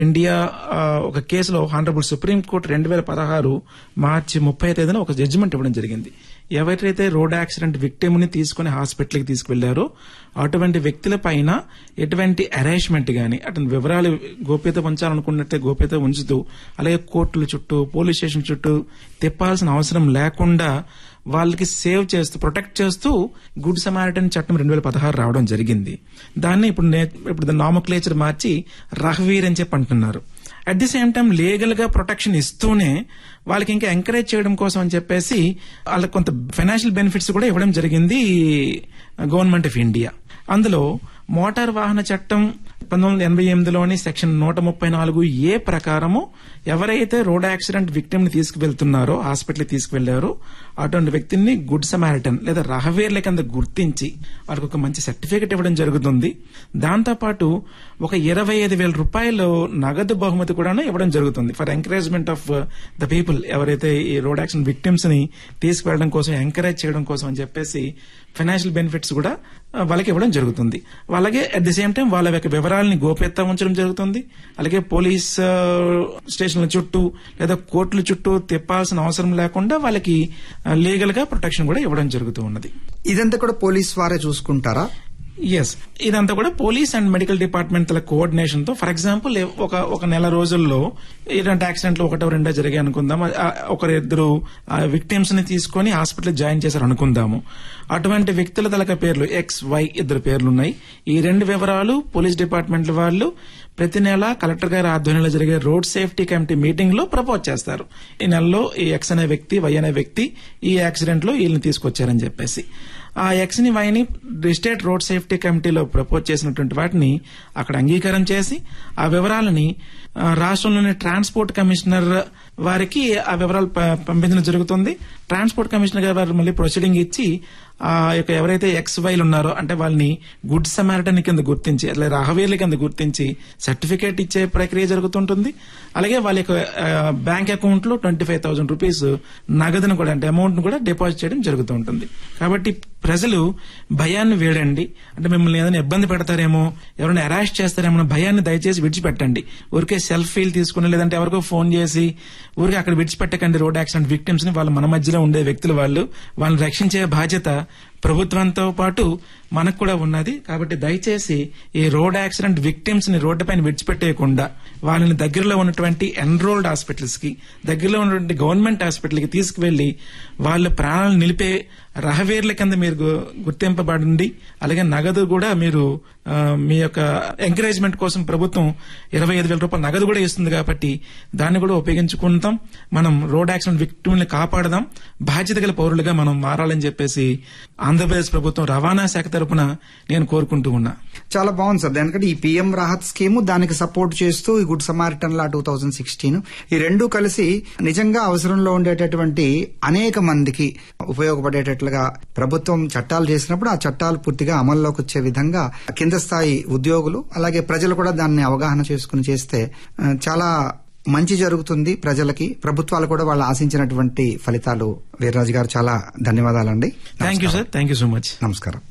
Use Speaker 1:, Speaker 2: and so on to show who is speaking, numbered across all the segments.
Speaker 1: India ఆ, ఒక కేసులో హానరబుల్ సుప్రీం కోర్టు రెండు వేల పదహారు మార్చి ముప్పై తేదీన ఒక జడ్జిమెంట్ ఇవ్వడం జరిగింది ఎవరైతే రోడ్ యాక్సిడెంట్ విక్టిమ్ ని తీసుకుని హాస్పిటల్కి తీసుకువెళ్లారో అటువంటి వ్యక్తుల పైన ఎటువంటి అరేంజ్మెంట్ గాని అతని వివరాలు గోప్యత ఉంచాలనుకున్నట్టే గోప్యత ఉంచుతూ అలాగే కోర్టుల చుట్టూ పోలీస్ స్టేషన్ చుట్టూ తిప్పాల్సిన అవసరం లేకుండా వాళ్ళకి సేవ్ చేస్తూ ప్రొటెక్ట్ చేస్తూ గుడ్ సమారిటన్ చట్టం రెండు వేల పదహారు రావడం జరిగింది దాన్ని ఇప్పుడు నే- ఇప్పుడు నామక్లేచర్ మార్చి రహవీర్ అని చెప్పి అంటున్నారు at the same time legal గా ప్రొటెక్షన్ ఇస్తూనే వాళ్ళకి ఇంకా ఎంకరేజ్ చేయడం కోసం అని చెప్పేసి వాళ్ళకి కొంత ఫైనాన్షియల్ బెనిఫిట్స్ కూడా ఇవ్వడం జరిగింది గవర్నమెంట్ ఆఫ్ ఇండియా అందులో మోటార్ వాహన చట్టం పంతొమ్మిది వందల ఎనభై ఎనిమిదిలోని సెక్షన్ నూట ముప్పై నాలుగు ఏ ప్రకారము ఎవరైతే రోడ్ యాక్సిడెంట్ విక్టిమ్ ని తీసుకువెళ్తున్నారో హాస్పిటల్ తీసుకువెళ్లారో అటువంటి వ్యక్తిని గుడ్ సమారిటన్ లేదా రహవేర్ల కింద గుర్తించి వాళ్ళకి ఒక మంచి సర్టిఫికెట్ ఇవ్వడం జరుగుతుంది దాంతో పాటు ఒక ఇరవై ఐదు వేల రూపాయలు నగదు బహుమతి కూడా ఇవ్వడం జరుగుతుంది for encouragement of the people ఎవరైతే ఈ రోడ్ యాక్సిడెంట్ విక్టిమ్స్ ని తీసుకువెళ్ళడం కోసం ఎంకరేజ్ చేయడం కోసం అని చెప్పేసి ఫైనాన్షియల్ బెనిఫిట్స్ కూడా ఆ, వాళ్ళకి ఇవ్వడం జరుగుతుంది అలాగే అట్ ది సేమ్ టైం వాళ్ళ యొక్క వివరాలని గోప్యత ఉంచడం జరుగుతుంది అలాగే పోలీస్ ఆ, స్టేషన్ల చుట్టూ లేదా కోర్టుల చుట్టూ తిప్పాల్సిన అవసరం లేకుండా వాళ్ళకి లీగల్ గా ప్రొటెక్షన్ కూడా ఇవ్వడం జరుగుతూ ఉన్నది
Speaker 2: ఇదంతా కూడా పోలీస్ వారే చూసుకుంటారా
Speaker 1: ఎస్ ఇదంతా కూడా పోలీస్ అండ్ మెడికల్ డిపార్ట్మెంట్ల కోఆర్డినేషన్ తో ఫర్ ఎగ్జాంపుల్ ఒక ఒక నెల రోజుల్లో ఇలాంటి యాక్సిడెంట్లు ఒకటో రెండో జరిగాయి అనుకుందాం ఆ, ఒకరు ఇద్దరు విక్టిమ్స్ ని తీసుకొని హాస్పిటల్ జాయిన్ చేశారు అనుకుందాము అటువంటి వ్యక్తుల తలక పేర్లు ఎక్స్ వై ఇద్దరు పేర్లు ఉన్నాయి ఈ రెండు వివరాలు పోలీస్ డిపార్ట్మెంట్ వాళ్ళు ప్రతి నెల కలెక్టర్ గారి ఆధ్వర్యంలో జరిగే రోడ్ సేఫ్టీ కమిటీ మీటింగ్ లో ప్రపోజ్ చేస్తారు ఈ నెలలో ఈ ఎక్స్ అనే వ్యక్తి వై అనే వ్యక్తి ఈ యాక్సిడెంట్ లో వీళ్ళని తీసుకొచ్చారని చెప్పేసి ఆ ఎక్స్ ని వైని స్టేట్ రోడ్ సేఫ్టీ కమిటీలో ప్రపోజ్ చేసినటువంటి వాటిని అక్కడ అంగీకారం చేసి ఆ వివరాలని ఆ, రాష్ట్రంలోని ట్రాన్స్పోర్ట్ కమిషనర్ వారికి ఆ వివరాలు ప- పంపించడం జరుగుతుంది ట్రాన్స్పోర్ట్ కమిషనర్ గారు వారు మళ్ళీ ప్రొసీడింగ్ ఇచ్చి ఆ యొక్క ఎవరైతే ఎక్స్ వైలు ఉన్నారో అంటే వాళ్ళని గుడ్ సమారిటన్ కింద గుర్తించి అట్లా రాహవీర్ల కింద గుర్తించి సర్టిఫికేట్ ఇచ్చే ప్రక్రియ జరుగుతుంటుంది అలాగే వాళ్ళ యొక్క బ్యాంక్ అకౌంట్ లో ట్వంటీ ఫైవ్ థౌసండ్ రూపీస్ నగదును కూడా అంటే అమౌంట్ ను కూడా డిపాజిట్ చేయడం జరుగుతూ ఉంటుంది కాబట్టి ప్రజలు భయాన్ని వేడండి అంటే మిమ్మల్ని ఏదైనా ఇబ్బంది పెడతారేమో ఎవరైనా అరెస్ట్ చేస్తారేమో అన్న భయాన్ని దయచేసి విడిచిపెట్టండి ఊరికే సెల్ఫీలు తీసుకుని లేదంటే ఎవరికో ఫోన్ చేసి ఊరికే అక్కడ విడిచిపెట్టకండి రోడ్ యాక్సిడెంట్ విక్టిమ్స్ ని వాళ్ళు మన మధ్యలో ఉండే వ్యక్తులు వాళ్ళు వాళ్ళని రక్షించే బాధ్యత ప్రభుత్వంతో పాటు మనకు కూడా ఉన్నది కాబట్టి దయచేసి ఈ రోడ్ యాక్సిడెంట్ విక్టిమ్స్ ని రోడ్డు పైన విడిచిపెట్టేయకుండా వాళ్ళని దగ్గరలో ఉన్నటువంటి ఎన్రోల్డ్ హాస్పిటల్స్ కి దగ్గరలో ఉన్నటువంటి గవర్నమెంట్ హాస్పిటల్ కి తీసుకువెళ్లి వాళ్ళ ప్రాణాలను నిలిపే రహవేర్ల కింద మీరు గు- గుర్తింపబడండి అలాగే నగదు కూడా మీరు ఆ, మీ యొక్క ఎంకరేజ్మెంట్ కోసం ప్రభుత్వం ఇరవై ఐదు వేల రూపాయల నగదు కూడా ఇస్తుంది కాబట్టి దాన్ని కూడా ఉపయోగించుకుంటాం మనం రోడ్ యాక్సిడెంట్ విక్టిమ్ని కాపాడదాం బాధ్యత గల పౌరులుగా మనం మారాలని చెప్పేసి ఆంధ్రప్రదేశ్ ప్రభుత్వం రవాణా శాఖ తరపున నేను కోరుకుంటూ ఉన్నా
Speaker 2: చాలా బాగుంది సార్ ఎందుకంటే ఈ పిఎం రాహత్ స్కీమ్ దానికి సపోర్ట్ చేస్తూ ఈ good samaritan law two thousand sixteen ఈ రెండు కలిసి నిజంగా అవసరంలో ఉండేటటువంటి అనేక మందికి ఉపయోగపడేటట్లుగా ప్రభుత్వం చట్టాలు చేసినప్పుడు ఆ చట్టాలు పూర్తిగా అమల్లోకి వచ్చే విధంగా కింద స్థాయి ఉద్యోగులు అలాగే ప్రజలు కూడా దాన్ని అవగాహన చేసుకుని చేస్తే ఆ, చాలా మంచి జరుగుతుంది ప్రజలకి ప్రభుత్వాలు కూడా వాళ్ళు ఆశించినటువంటి ఫలితాలు వీర్రాజు గారు చాలా ధన్యవాదాలండి
Speaker 1: thank you sir thank you so much
Speaker 2: నమస్కారం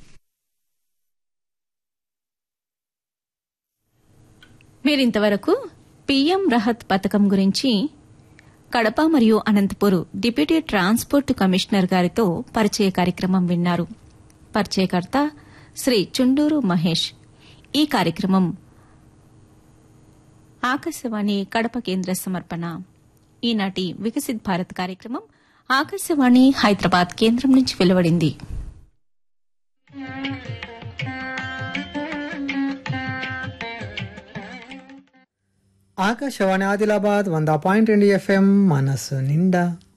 Speaker 3: మీరింతవరకు పీఎం రహత్ పథకం గురించి కడప మరియు అనంతపూర్ డిప్యూటీ ట్రాన్స్పోర్ట్ కమిషనర్ గారితో పరిచయ కార్యక్రమం విన్నారు పరిచయకర్త శ్రీ చుండూరు మహేష్ ఈ కార్యక్రమం ఆకాశవాణి కడప కేంద్ర సమర్పణ ఈనాటి వికసిత్ భారత్ కార్యక్రమం ఆకాశవాణి హైదరాబాద్ కేంద్రం నుంచి వెలువడింది
Speaker 4: ఆకాశవాణి ఆదిలాబాద్ వంద పాయింట్ రెండు ఎఫ్ఎం మనసు నిండా